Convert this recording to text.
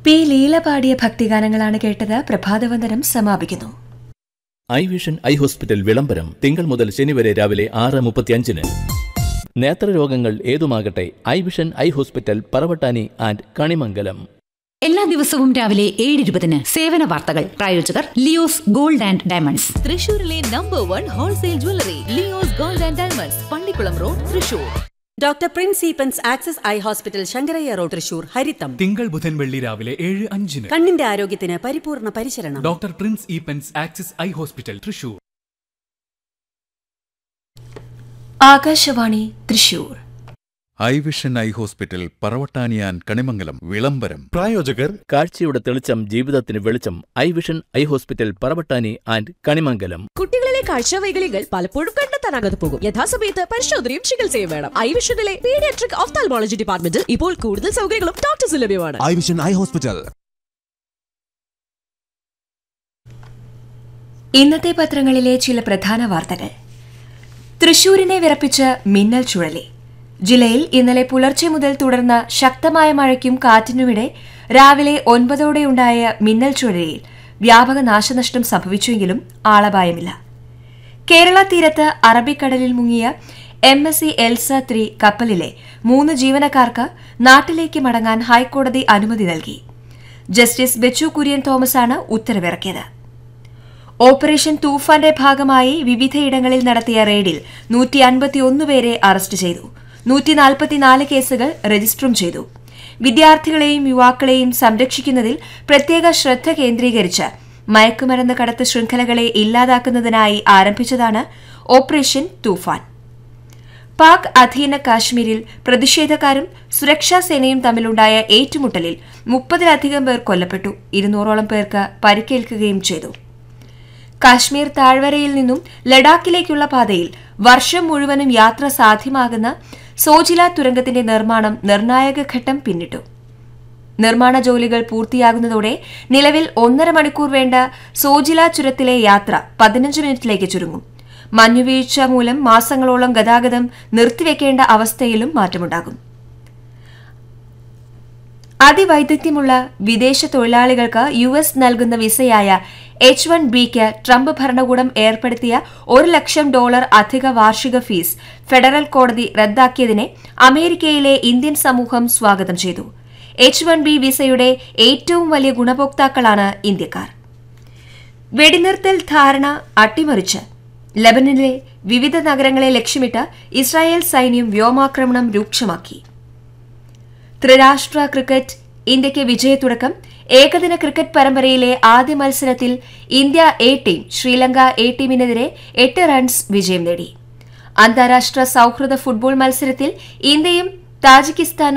P Leela പാടിയ ഭക്തിഗാനങ്ങളാണ് കേട്ടത് പ്രഭാതവന്ദനം സമാപിക്കുന്നു ഐ വിഷൻ ഐ ഹോസ്പിറ്റൽ വിളംബരം തിങ്കൾ മുതൽ ശനി വരെ രാവിലെ ആറ് മുപ്പത്തിയഞ്ചിന് നേത്രരോഗങ്ങൾ ഏതുമാകട്ടെ eye vision eye hospital Paravattani and Kanimangalam എല്ലാ ദിവസവും രാവിലെ ഏഴ് ഇരുപതിന് സേവന വാർത്തകൾ പ്രായോജകർ ലിയോസ് ഗോൾഡ് ആൻഡ് ഡയമണ്ട്സ് തൃശൂരിലെ number one wholesale jewellery Leo's gold and diamonds Pallikulam road Thrissur doctor Prince Eappens access eye hospital Sankaraiah road Thrissur ഹരിത്തം തിങ്കൾ ബുധൻ വെള്ളി രാവിലെ ഏഴ് അഞ്ചിന് കണ്ണിന്റെ ആരോഗ്യത്തിന് പരിപൂർണ പരിശരണം doctor Prince Eappens axis eye hospital Thrissur Akashvani Thrissur eye vision eye hospital പറവട്ടാനിയാൻ കണിമംഗലം വിളംബരം പ്രായോജകർ കാഴ്ചയുടെ തെളിച്ചം ജീവിതത്തിന് വെളിച്ചം eye vision eye hospital Paravattani and Kanimangalam കുട്ടികളിലെ കാഴ്ചവൈകല്യങ്ങൾ പലപ്പോഴും കണ്ടെത്താനാകാതെ പോകും യഥാസമയത്ത് പരിശോധനയും ചികിത്സയും വേണം ഐ വിഷനിലെ പീഡിയാട്രിക് ഓഫ്താൽമോളജി ഡിപ്പാർട്ട്മെന്റിൽ ഇപ്പോൾ കൂടുതൽ സൗകര്യങ്ങളും ഡോക്ടേഴ്സ് ലഭ്യമാണ് ഐ വിഷൻ ഐ ഹോസ്പിറ്റൽ ഇന്നത്തെ പത്രങ്ങളിലെ ചില പ്രധാന വാർത്തകൾ തൃശൂരിനെ വിറപ്പിച്ച് മിന്നൽ ചുഴലി ജില്ലയിൽ ഇന്നലെ പുലർച്ചെ മുതൽ തുടർന്ന ശക്തമായ മഴയ്ക്കും കാറ്റിനുമിടെ രാവിലെ ഒൻപതോടെയുണ്ടായ മിന്നൽ ചുഴലിയിൽ വ്യാപക നാശനഷ്ടം സംഭവിച്ചുവെങ്കിലും ആളപായമില്ല കേരള തീരത്ത് അറബിക്കടലിൽ മുങ്ങിയ M S C Elsa three കപ്പലിലെ മൂന്ന് ജീവനക്കാർക്ക് നാട്ടിലേക്ക് മടങ്ങാൻ ഹൈക്കോടതി അനുമതി നൽകി ജസ്റ്റിസ് ബെച്ചു കുര്യൻ തോമസാണ് ഉത്തരവിറക്കിയത് ഓപ്പറേഷൻ തൂഫാന്റെ ഭാഗമായി വിവിധയിടങ്ങളിൽ നടത്തിയ റെയ്ഡിൽ നൂറ്റി അൻപത്തിയൊന്ന് പേരെ അറസ്റ്റ് ചെയ്തു നൂറ്റി നാൽപ്പത്തിനാല് കേസുകൾ രജിസ്റ്ററും ചെയ്തു വിദ്യാർത്ഥികളെയും യുവാക്കളെയും സംരക്ഷിക്കുന്നതിൽ പ്രത്യേക ശ്രദ്ധ കേന്ദ്രീകരിച്ച് മയക്കുമരുന്ന് കടത്ത് ശൃംഖലകളെ ഇല്ലാതാക്കുന്നതിനായി ആരംഭിച്ചതാണ് ഓപ്പറേഷൻ തൂഫാൻ പാക് അധീന കാശ്മീരിൽ പ്രതിഷേധക്കാരും സുരക്ഷാ സേനയും തമ്മിലുണ്ടായ ഏറ്റുമുട്ടലിൽ മുപ്പതിലധികം പേർ കൊല്ലപ്പെട്ടു ഇരുന്നൂറോളം പേർക്ക് പരിക്കേൽക്കുകയും ചെയ്തു കാശ്മീർ താഴ്വരയിൽ നിന്നും ലഡാക്കിലേക്കുള്ള പാതയിൽ വർഷം മുഴുവനും യാത്ര സാധ്യമാകുന്ന സോജില തുരങ്കത്തിന്റെ നിർമ്മാണം നിർണായക ഘട്ടം പിന്നിട്ടു നിർമ്മാണ ജോലികൾ പൂർത്തിയാകുന്നതോടെ നിലവിൽ ഒന്നര മണിക്കൂർ വേണ്ട സോജില ചുരത്തിലെ യാത്ര പതിനഞ്ച് മിനിറ്റിലേക്ക് ചുരുങ്ങും മഞ്ഞുവീഴ്ച മൂലം മാസങ്ങളോളം ഗതാഗതം നിർത്തിവെക്കേണ്ട അവസ്ഥയിലും മാറ്റമുണ്ടാകും അതിവൈദഗ്ധ്യമുള്ള വിദേശ തൊഴിലാളികൾക്ക് യു എസ് നൽകുന്ന വിസയായ എച്ച് വൺ ബിക്ക് ട്രംപ് ഭരണകൂടം ഏർപ്പെടുത്തിയ ഒരു ലക്ഷം ഡോളർ അധിക വാർഷിക ഫീസ് ഫെഡറൽ കോടതി റദ്ദാക്കിയതിനെ അമേരിക്കയിലെ ഇന്ത്യൻ സമൂഹം സ്വാഗതം ചെയ്തു എച്ച് വൺ ബി വിസയുടെ ഏറ്റവും വലിയ ഗുണഭോക്താക്കളാണ് ഇന്ത്യക്കാർ വെടിനിർത്തൽ ധാരണ അട്ടിമറിച്ച് ലബനനിലെ വിവിധ നഗരങ്ങളെ ലക്ഷ്യമിട്ട് ഇസ്രായേൽ സൈന്യം വ്യോമാക്രമണം രൂക്ഷമാക്കി ത്രിരാഷ്ട്ര ക്രിക്കറ്റ് ഇന്ത്യയ്ക്ക് വിജയത്തുടക്കം ഏകദിന ക്രിക്കറ്റ് പരമ്പരയിലെ ആദ്യ മത്സരത്തിൽ India A team Sri Lanka A ടീമിനെതിരെ എട്ട് റൺസ് വിജയം നേടി അന്താരാഷ്ട്ര സൌഹൃദ ഫുട്ബോൾ മത്സരത്തിൽ ഇന്ത്യയും താജിക്കിസ്ഥാനും